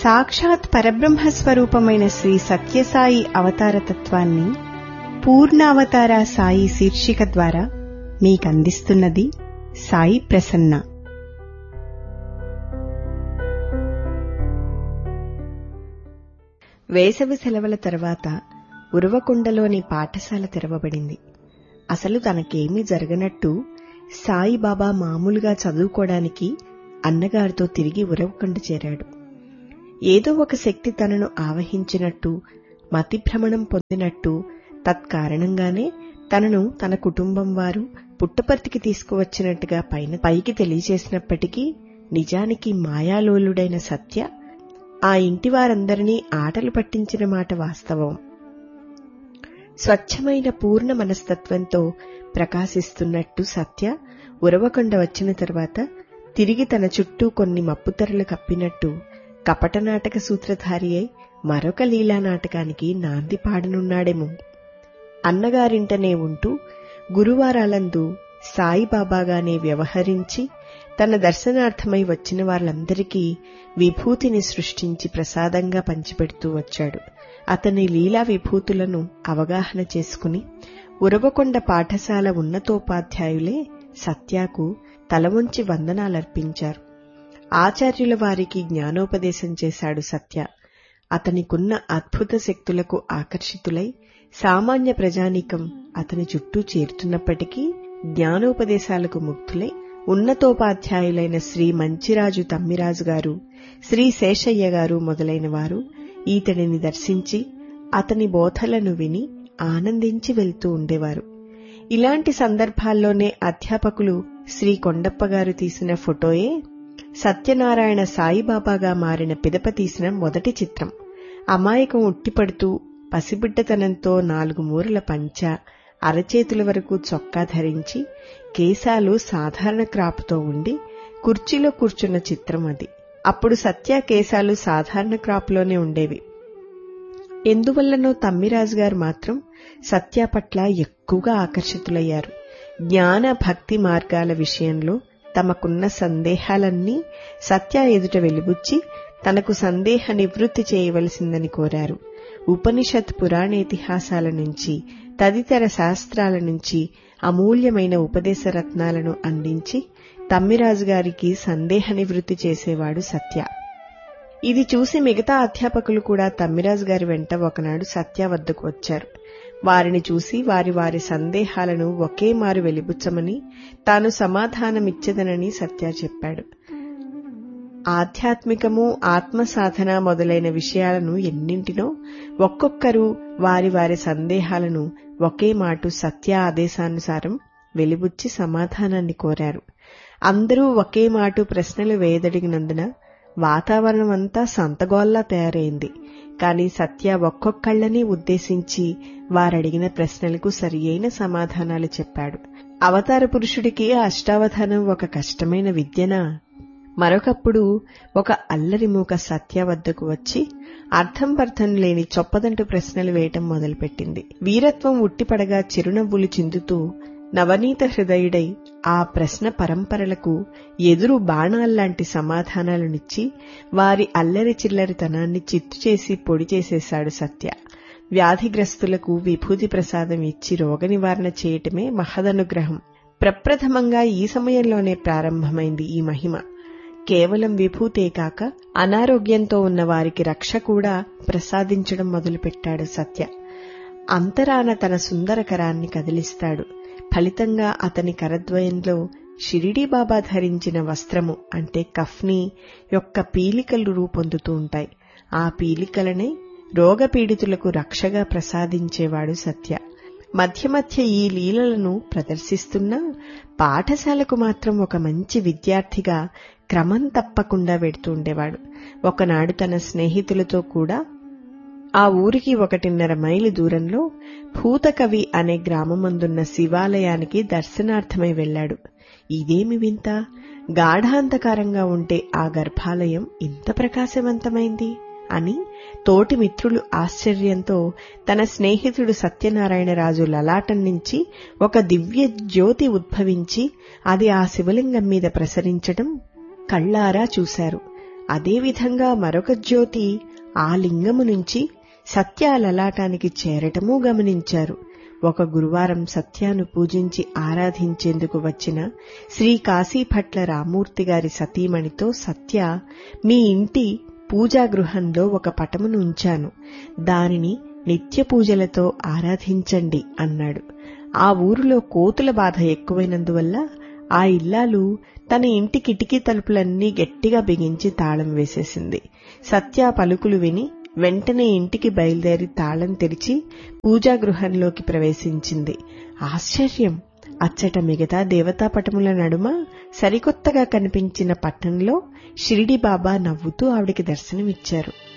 సాక్షాత్ పరబ్రహ్మ స్వరూపమైన శ్రీ సత్యసాయి అవతార తత్వాన్ని పూర్ణావతార సాయి శీర్షిక ద్వారా మీకందిస్తున్నది సాయి ప్రసన్న వేసవి సెలవుల తర్వాత ఉరవకొండలోని పాఠశాల తెరవబడింది అసలు తనకేమీ జరగనట్టు సాయిబాబా మామూలుగా చదువుకోవడానికి అన్నగారితో తిరిగి ఉరవకొండ చేరాడు ఏదో ఒక శక్తి తనను ఆవహించినట్టు మతిభ్రమణం పొందినట్టు తత్కారణంగానే తనను తన కుటుంబం వారు పుట్టపర్తికి తీసుకువచ్చినట్టుగా పైన పైకి తెలియచేసినప్పటికీ నిజానికి మాయాలోలుడైన సత్య ఆ ఇంటి వారందరినీ ఆటలు పట్టించిన మాట వాస్తవం స్వచ్ఛమైన పూర్ణ మనస్తత్వంతో ప్రకాశిస్తున్నట్టు సత్య ఉరవకొండ వచ్చిన తర్వాత తిరిగి తన చుట్టూ కొన్ని మప్పుతెరలు కప్పినట్టు కపటనాటక సూత్రధారి అయి మరొక లీలా నాటకానికి నాంది పాడనున్నాడేమో అన్నగారింటనే ఉంటూ గురువారాలందు సాయిబాబాగానే వ్యవహరించి తన దర్శనార్థమై వచ్చిన వాళ్ళందరికీ విభూతిని సృష్టించి ప్రసాదంగా పంచిపెడుతూ వచ్చాడు అతని లీలా విభూతులను అవగాహన చేసుకుని ఉరవకొండ పాఠశాల ఉన్నతోపాధ్యాయులే సత్యాకు తల వంచి వందనాలర్పించారు ఆచార్యుల వారికి జ్ఞానోపదేశం చేశాడు సత్య అతనికున్న అద్భుత శక్తులకు ఆకర్షితులై సామాన్య ప్రజానీకం అతని చుట్టూ చేరుతున్నప్పటికీ జ్ఞానోపదేశాలకు ముక్తులై ఉన్నతోపాధ్యాయులైన శ్రీ మంచిరాజు తమ్మిరాజు గారు శ్రీ శేషయ్య గారు మొదలైన వారు ఈతడిని దర్శించి అతని బోధలను విని ఆనందించి వెళ్తూ ఉండేవారు ఇలాంటి సందర్భాల్లోనే అధ్యాపకులు శ్రీ కొండప్ప గారు తీసిన ఫోటోయే సత్యనారాయణ సాయిబాబాగా మారిన పిదప తీసిన మొదటి చిత్రం అమాయకం ఉట్టిపడుతూ పసిబిడ్డతనంతో నాలుగు మూరల పంచ అరచేతుల వరకు చొక్కా ధరించి కేశాలు సాధారణ క్రాపుతో ఉండి కుర్చీలో కూర్చున్న చిత్రం అది అప్పుడు సత్య కేశాలు సాధారణ క్రాప్లోనే ఉండేవి ఎందువల్లనో తమ్మిరాజు గారు మాత్రం సత్య పట్ల ఎక్కువగా ఆకర్షితులయ్యారు జ్ఞాన భక్తి మార్గాల విషయంలో తమకున్న సందేహాలన్నీ సత్య ఎదుట వెలిబుచ్చి తనకు సందేహ నివృత్తి చేయవలసిందని కోరారు ఉపనిషత్ పురాణేతిహాసాల నుంచి తదితర శాస్త్రాల నుంచి అమూల్యమైన ఉపదేశ రత్నాలను అందించి తమ్మిరాజు గారికి సందేహ నివృత్తి చేసేవాడు సత్య ఇది చూసి మిగతా అధ్యాపకులు కూడా తమ్మిరాజు గారి వెంట ఒకనాడు సత్య వద్దకు వచ్చారు వారిని చూసి వారి వారి సందేహాలను ఒకే మారు వెలిబుచ్చమని తాను సమాధానమిచ్చదనని సత్య చెప్పాడు ఆధ్యాత్మికము ఆత్మ సాధన మొదలైన విషయాలను ఎన్నింటినో ఒక్కొక్కరు వారి వారి సందేహాలను ఒకే మాటు సత్య ఆదేశానుసారం వెలిబుచ్చి సమాధానాన్ని కోరారు అందరూ ఒకే మాటు ప్రశ్నలు వేయదడిగినందున వాతావరణం అంతా సంతగోల్లా తయారైంది కాని సత్య ఒక్కొక్కళ్ళని ఉద్దేశించి వారడిగిన ప్రశ్నలకు సరియైన సమాధానాలు చెప్పాడు అవతార పురుషుడికి అష్టావధానం ఒక కష్టమైన విద్యనా మరొకప్పుడు ఒక అల్లరి మూక సత్య వద్దకు వచ్చి అర్థం పర్థం లేని చొప్పదంటు ప్రశ్నలు వేయటం మొదలుపెట్టింది వీరత్వం ఉట్టిపడగా చిరునవ్వులు చిందుతూ నవనీత హృదయుడై ఆ ప్రశ్న పరంపరలకు ఎదురు బాణాల్లాంటి సమాధానాలనిచ్చి వారి అల్లరి చిల్లరితనాన్ని చిత్తు చేసి పొడి చేసేశాడు సత్య వ్యాధిగ్రస్తులకు విభూతి ప్రసాదం ఇచ్చి రోగ నివారణ చేయటమే మహదనుగ్రహం ప్రప్రథమంగా ఈ సమయంలోనే ప్రారంభమైంది ఈ మహిమ కేవలం విభూతే కాక అనారోగ్యంతో ఉన్న వారికి రక్ష కూడా ప్రసాదించడం మొదలుపెట్టాడు సత్య అంతరాన తన సుందరకరాన్ని కదిలిస్తాడు ఫలితంగా అతని కరద్వయంలో షిరిడీ బాబా ధరించిన వస్త్రము అంటే కఫ్ని యొక్క పీలికలు రూపొందుతూ ఉంటాయి ఆ పీలికలనే రోగపీడితులకు రక్షగా ప్రసాదించేవాడు సత్య మధ్య మధ్య ఈ లీలలను ప్రదర్శిస్తున్నా పాఠశాలకు మాత్రం ఒక మంచి విద్యార్థిగా క్రమం తప్పకుండా వెడుతూ ఉండేవాడు ఒకనాడు తన స్నేహితులతో కూడా ఆ ఊరికి ఒకటిన్నర మైలు దూరంలో భూతకవి అనే గ్రామమందున్న శివాలయానికి దర్శనార్థమై వెళ్లాడు ఇదేమి వింత గాఢాంధకారంగా ఉంటే ఆ గర్భాలయం ఇంత ప్రకాశవంతమైంది అని తోటి మిత్రులు ఆశ్చర్యంతో తన స్నేహితుడు సత్యనారాయణరాజు లలాటం నుంచి ఒక దివ్య జ్యోతి ఉద్భవించి అది ఆ శివలింగం మీద ప్రసరించడం కళ్లారా చూశారు అదేవిధంగా మరొక జ్యోతి ఆ లింగము నుంచి సత్య లలాటానికి చేరటమూ గమనించారు ఒక గురువారం సత్యాను పూజించి ఆరాధించేందుకు వచ్చిన శ్రీ కాశీభట్ల రామూర్తి గారి సతీమణితో సత్య మీ ఇంటి పూజాగృహంలో ఒక పటమును ఉంచాను దానిని నిత్య పూజలతో ఆరాధించండి అన్నాడు ఆ ఊరిలో కోతుల బాధ ఎక్కువైనందువల్ల ఆ ఇల్లాలు తన ఇంటి కిటికీ తలుపులన్నీ గట్టిగా బిగించి తాళం వేసేసింది సత్య పలుకులు విని వెంటనే ఇంటికి బయలుదేరి తాళం తెరిచి పూజాగృహంలోకి ప్రవేశించింది ఆశ్చర్యం అచ్చట మిగతా దేవతాపటముల నడుమ సరికొత్తగా కనిపించిన పట్టణంలో షిరిడి బాబా నవ్వుతూ ఆవిడికి దర్శనమిచ్చారు